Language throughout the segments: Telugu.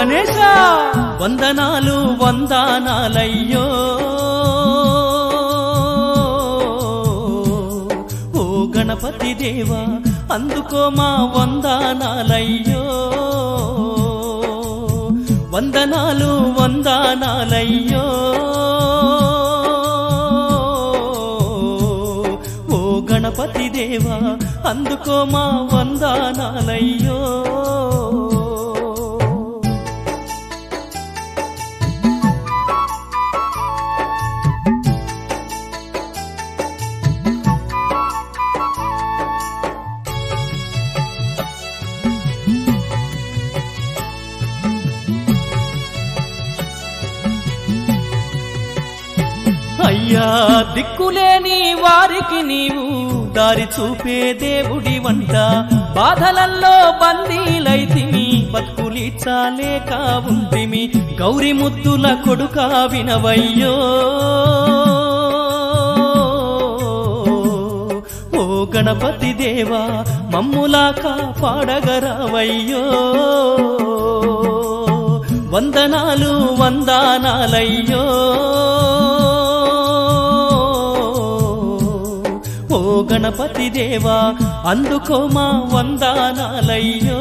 గణేశ వందనాలు వందనాలయ్యో ఓ గణపతి దేవా అందుకో మా వందనాలయ్యో వందనాలు వందనాలయ్యో ఓ గణపతి దేవా అందుకో మా వందనాలయ్యో అయ్యా దిక్కులేని వారికి నీవు దారి చూపే దేవుడి వంట బాధలల్లో బందీలైతిమి బతుకులిచ్చాలేక ఉంటిమి గౌరి ముద్దుల కొడుక వినవయ్యో ఓ గణపతి దేవా మమ్ములా కాపాడగరావయ్యో వందనాలు వందనాలయ్యో ఓ గణపతి దేవా అందుకో మా వందనాలయ్యో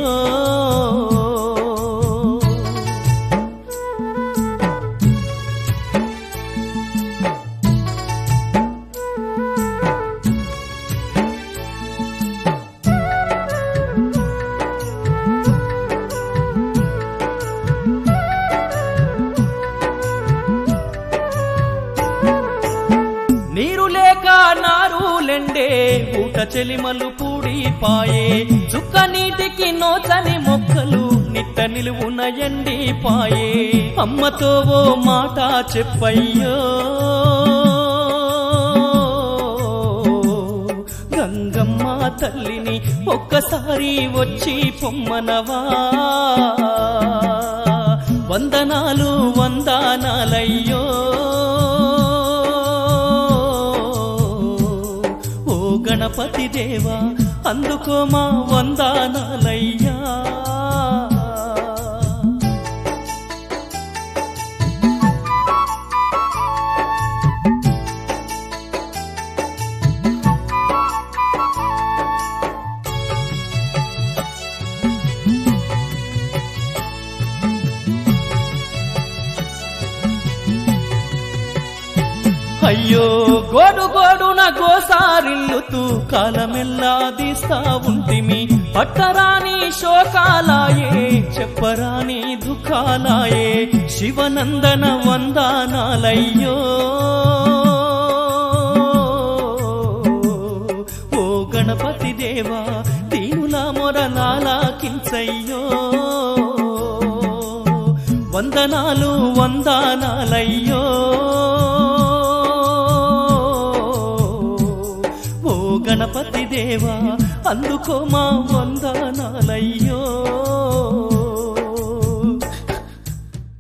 నీరు లేక నారులెండే ఊట చెలిమలు పూడిపాయే చుక్క నీటికి నోచని మొక్కలు నిట్ట నిలువున ఎండిపాయే అమ్మతో ఓ మాట చెప్పయ్యో గంగమ్మ తల్లిని ఒక్కసారి వచ్చి పొమ్మనవా వందనాలు వందనాలయ్యో ఓ గణపతి దేవా అందుకో మా వందనాలయ్యా అయ్యో గోడు గోడున గోసారిల్లుతూ కాలమెల్లా తీస్తా ఉంటిమి పట్టరాని శోకాలాయే చెప్పరాని దుఃఖాలాయే శివనందన వందనాలయ్యో ఓ గణపతి దేవా దీనుల మొరలాలకించయ్యో వందనాలు వందనాలయ్యో ఓ గణపతి దేవా అందుకో మా వంద